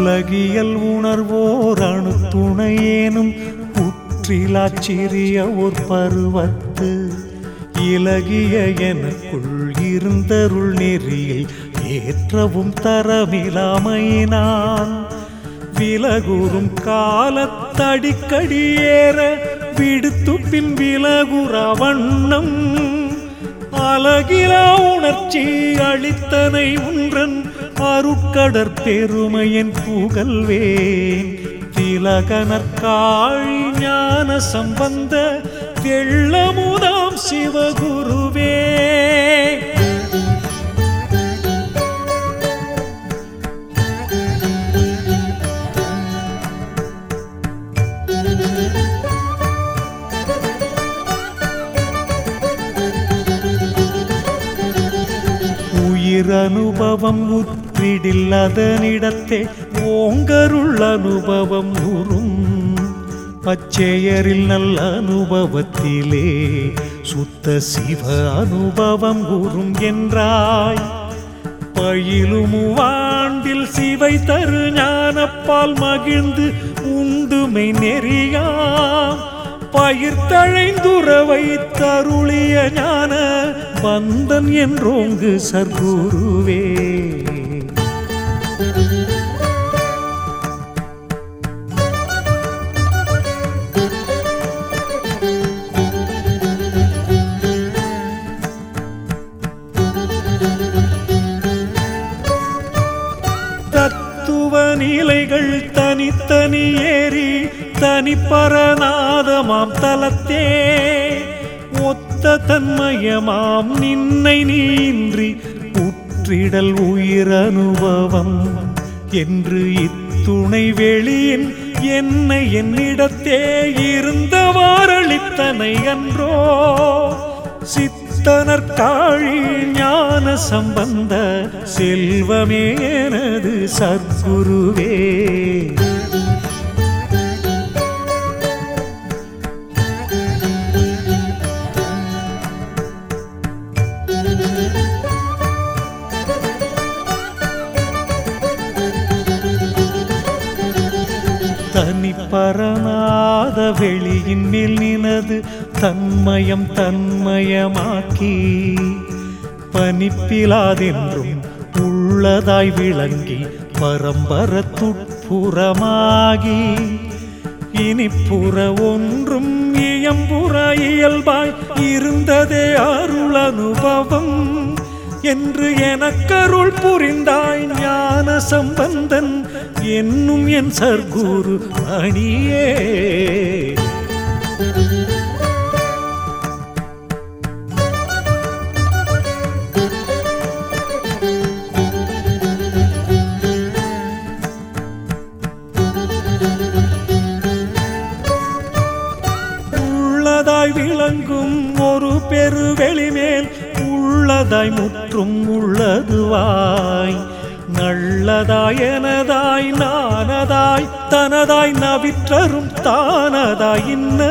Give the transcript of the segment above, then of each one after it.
உலகியல் உணர்வோர் அணுத்துணையேனும் உற்றிலாச்சிறிய ஒரு பருவத்து இலகிய எனக்குள் இருந்தருள் நெறியில் ஏற்றவும் தரமிலாமையினான் விலகுறும் காலத்தடிக்கடி ஏற விடுத்து பின் விலகுற வண்ணம் அழகிலா உணர்ச்சி அளித்தனை உன்றன் அருட்கடற் பெருமையின் புகழ்வேன் திலகனற்காழி ஞான சம்பந்த வெள்ளமுதாம் சிவகுருவே உயிர் அனுபவம் உற்றிடில் அதனிடத்தே ஓங்கருள் அனுபவம் உறும் பச்சையரில் நல்ல அனுபவத்திலே சுத்த சிவ அனுபவம் உறும் என்றாய் பயிலும் வாண்டில் சிவை தரு ஞானப்பால் மகிழ்ந்து உண்டுமை நெறியாம் பயிர் தழைந்துறவை தருளிய ஞான பந்தன் என்றோங்கு சர்க்குருவே தத்துவ நிலைகள் தனித்தனி ஏறி தனிப்பரநாதமாம் தலத்தே ஒத்த தன்மயமாம் நின்னை நீன்றி உற்றிடல் உயிர் அனுபவம் என்று இத்துணை வெளியின் என்னை என்னிடத்தே இருந்தவாறளித்தனை அன்றோ சித்தனற்காழி ஞான சம்பந்த செல்வமே எனது சத்குருவே தனிப்பரநாத வெளியின் மேல் நினது தன்மயம் தன்மயமாக்கி பனிப்பிலாதென்றும் உள்ளதாய் விளங்கி பரம்பரத்துட்புறமாகி இனிப்புற ஒன்றும் இயம்புற இயல்பாய் இருந்ததே அருள் அனுபவம் என்று எனக்கருள் புரிந்தாய் ஞான சம்பந்தன் என்னும் என் சர்க்குரு அணியே உள்ளதாய் விளங்கும் ஒரு பெருவெளிமேல் உள்ளதாய் முற்றும் உள்ளதுவாய் நல்லதாய் எனதாய் நானதாய் தனதாய் நவிற்றரும் தானதாய் இன்ன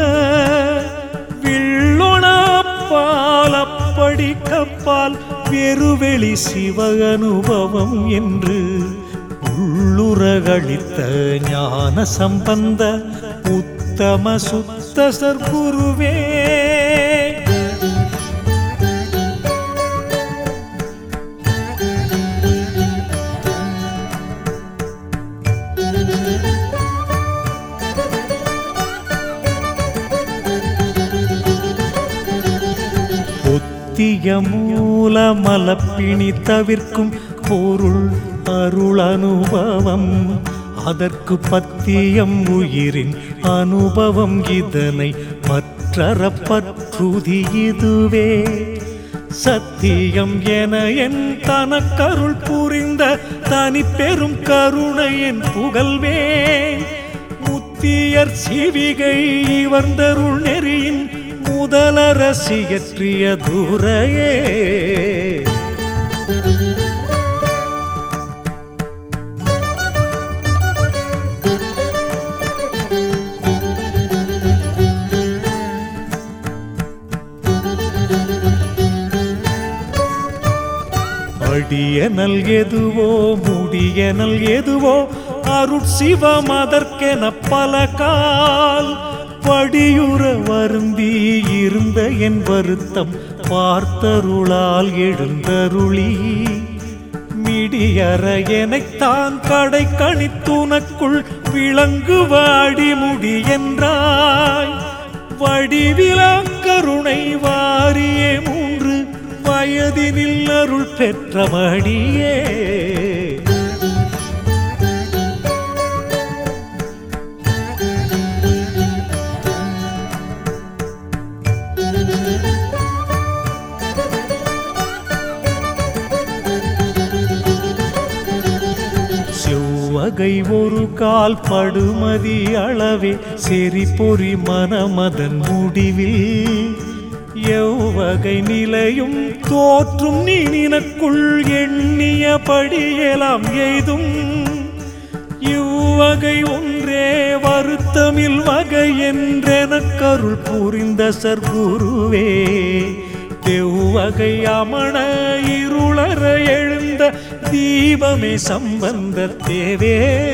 வில்லொணப்பால் அப்படி கப்பால் பெருவெளி சிவ அனுபவம் என்று உள்ளுரகளித்த ஞான சம்பந்த உத்தம சுத்த சர்க்குருவே புத்திய மூல மலப்பிணி தவிர்க்கும் பொருள் அருள் அனுபவம் அதற்கு பத்தியம் உயிரின் அனுபவம் இதனை பற்றற பற்றுதி இதுவே சத்தியம் என என் தனக்கருள் புரிந்த தனி பெரும் கருணையின் புகழ்வேன் முத்தியர் சிவிகை இவர்ந்தருள் நெறியின் முதலரசியற்றிய துரையே அடியனல் எதுவோ முடியனல் எதுவோ அருட்சிவம் அதற்கென பல கால் படியுற வருந்தி இருந்த என் வருத்தம் பார்த்தருளால் எழுந்தருளி மிடியற எனைத்தான் கடை கணித்துனக்குள் விளங்கு வாடி முடி என்றாய் வடிவிலா கருணை வாரியே மூன்று வயதினில் அருள் பெற்ற மடியே செவ்வகை ஒரு கால் படுமதி அளவே செறி பொறி மனமதன் முடிவில் எவ்வகை நிலையும் தோற்றும் நீ நினக்குள் எண்ணியபடியெல்லாம் எய்தும் இவ்வகை ஒன்றே வருத்தமில் வகை என்றெனக்கருள் புரிந்த சர்க்குருவே தெவ்வகை அமண இருளற எழுந்த தீபமே சம்பந்த தேவே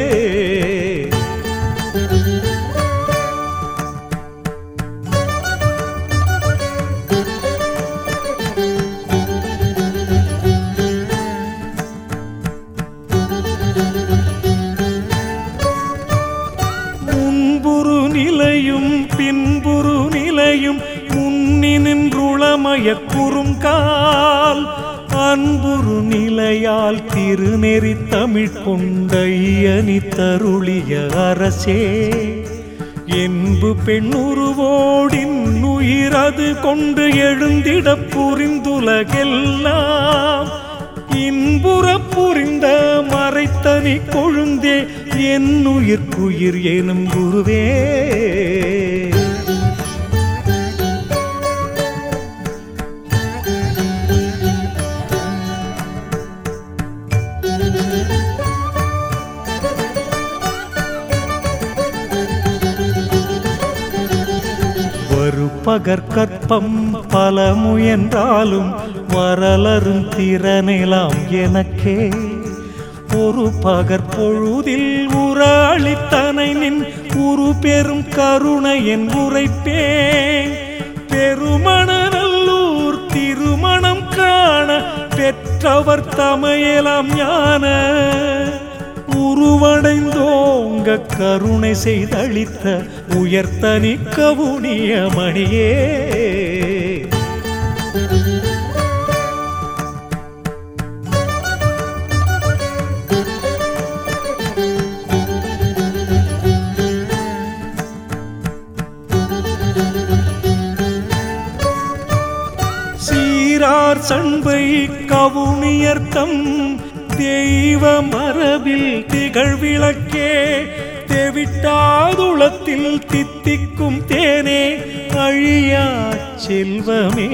முன்புறு நிலையும் பின்புறு நிலையும் முன்னி நின்றுளமய குறுங்கால் அன்புறு நிலையால் திருநெறி தமிழ் கொண்டையனி தருளிய அரசே என்பு பெண்ணுருவோடின் உயிரது கொண்டு எழுந்திட புரிந்துலகெல்லாம் இன்புற புரிந்த மறைத்தனி கொழுந்தே என் உயிர்க்குயிர் எனும் குருவே ஒரு பகற்கற்பம் பல முயன்றாலும் வரலரும் திறனெலாம் எனக்கே ஒரு பகற்பொழுதில் உராளித்தனை நின் உரு பெரும் கருணை என் உரைப்பேன் பெருமண நல்லூர் திருமணம் காண பெற்றவர் தமையலாம் ஞான உருவடைந்தோங்க கருணை செய்தளித்த உயர்த்தனி கவுனிய மணியே சீரார் சண்பை கவுனியர்த்தம் தெய்வ மரபில் திகழ்விளக்கே தெவிட்டாதுளத்தில் தித்திக்கும் தேனே அழியா செல்வமே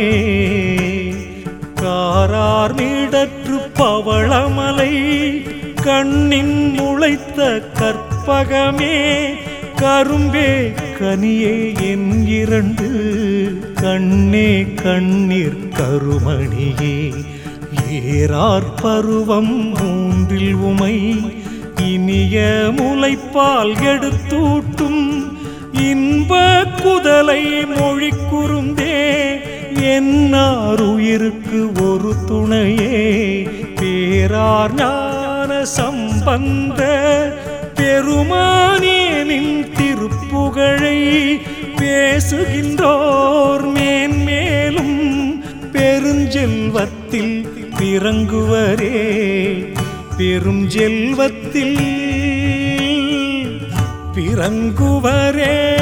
காரார் மீடற்று பவளமலை கண்ணின் முளைத்த கற்பகமே கரும்பே கனியே என் இரண்டு கண்ணே கண்ணீர் கருமணியே ஏறார் பருவம் மூன்றில் உமை இனிய முளைப்பால் எடுத்தூட்டும் இன்ப குதலை மொழி குறுந்தே என்னார் உயிருக்கு ஒரு துணையே பேரார் ஞான சம்பந்த பெருமானேனின் திருப்புகழை பேசுகின்றோர் மேன்மேலும் பெருஞ்செல்வத்தில் பிறங்குவரே பெரும் செல்வத்தில் பிறங்குவரே